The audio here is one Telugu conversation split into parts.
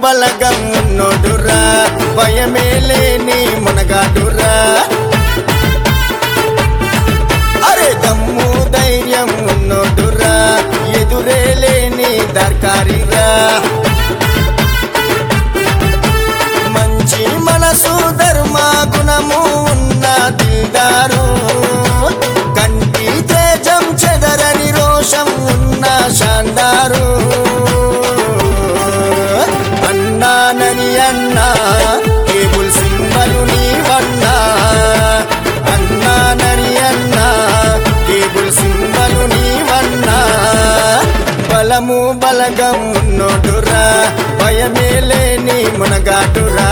బలగం ఉన్నోడురా భయమే లేని మునగాడురా అరే దమ్ము ధైర్యం ఉన్నోడురా ఎదురే లేని దర్కారిరా మంచి మనసు ధర్మ గుణము ఉన్న దిల్దారు కంటి తేజం చెదరని రోషం ఉన్న శాందారు అన్నానని అన్నా కేబుల్ సింబలు నీవన్నా అన్నానని అన్నా కేబుల్ సింబలు నీవన్నా బలము బలగం ఉన్నోడురా భయమే లేని మునగాడురా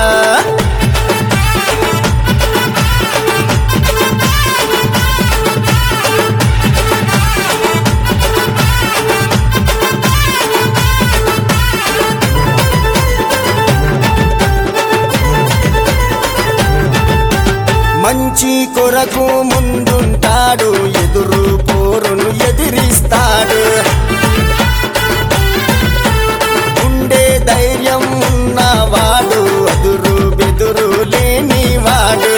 మంచి కొరకు ముందుంటాడు ఎదురు పోరును ఎదిరిస్తాడు ఉండే ధైర్యం ఉన్నవాడు అదురు బెదురు లేనివాడు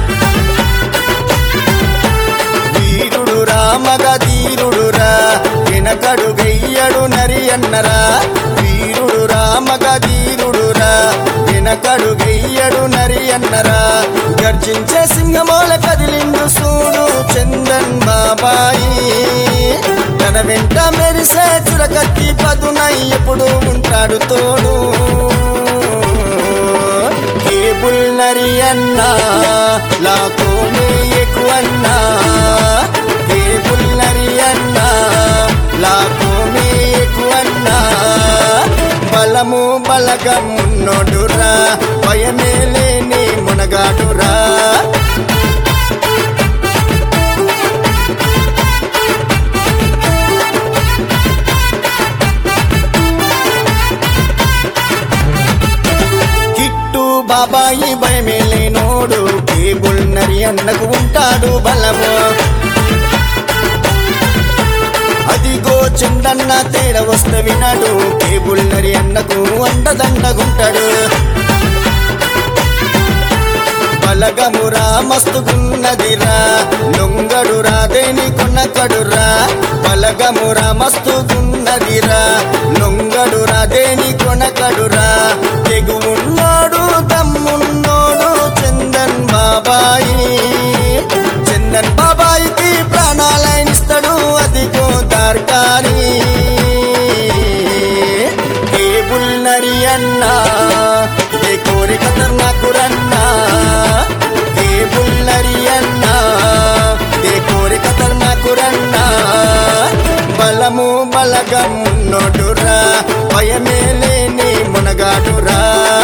వీరుడు రామగ ధీరుడురా వెనకడు గయ్యడు నరి అన్నరా వీరుడు రామగ ధీరుడురా వెనకడు గయ్యడు నరి అన్నరా గర్జించే సింహమోల కదిలిండు సూడు చందన్ బాబాయి తన వెంట మెరిసే చురకత్తి పదునై ఎప్పుడు ఉంటాడు తోడు కేబుల్ నరి అన్నా లాకో మే ఎక్కువన్నా కేబుల్ నరి అన్నా లాకో మే ఎక్కువన్నా బలము బలగం ఉన్నోడురా భయమే లేని మునగాడురా కిట్టు బాబాయి భయమే లేనోడు కేబుల్ నరి అన్నకు ఉంటాడు బలము అదిగో చందన్న తేడ వస్తే వినాడు కేబుల్ నరి అన్నకు అండదండగుంటాడు బలగమురా మస్తుగున్నదిరా లొంగడురా దేని కొనకడురా బలగమురా మస్తుగున్నదిరా లొంగడురా దేని కొనకడురా తెగువున్నోడు దమ్మున్నోడు చందన్ బాబాయి చందన్ బాబాయికి ప్రాణాలయనిస్తాడు అదిగో దార్కారి కేబుల్ నరి అన్నా ఏ కోరిక నాకు రన్నా కేబుల్ నరి అన్నా ఏ కోరిక నాకు రన్నా బలము బలగం ఉన్నోడురా భయమే లేని మునగాడురా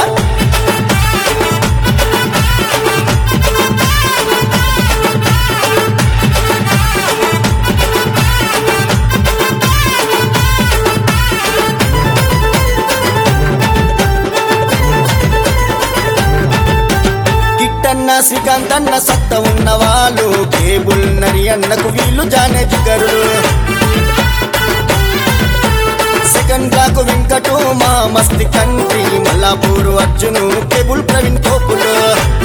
కిట్టన్న శ్రీకాంత్ అన్న సత్త ఉన్న వాళ్ళు కేబుల్ నరి అన్నకు వీళ్ళు జానే జిగరులు సెకండ్ బ్లాక్ వెంకటు మా మస్తి కంట్రి మల్లాపూర్ అర్జును కేబుల్ ప్రవీణ్ తోపులు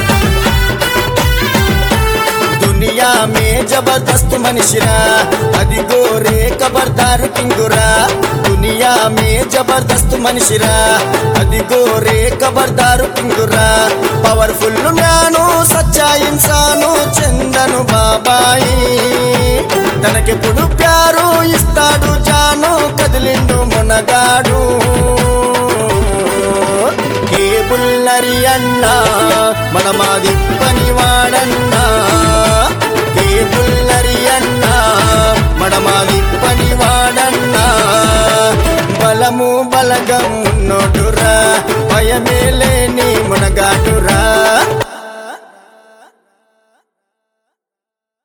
దునియా మే జబర్దస్త్ మనిషిరా అది గోరే ఖబర్దార్ కింగురా దునియా మే జబర్దస్త్ మనిషిరా అది గోరే ఖబర్దార్ కింగురా పవర్ఫుల్ మ్యాను సచ్చా ఇన్సాను చందను బాబాయి తనకెప్పుడు ప్యారు ఇస్తాడు జాను కదిలిండు మునగాడు కేబుల్ నరి అన్నా మన మాది పని వాడన్నా కేబుల్ నరి అన్నా మన మాది పని వాడన్నా బలము బలగం ఉన్నోడు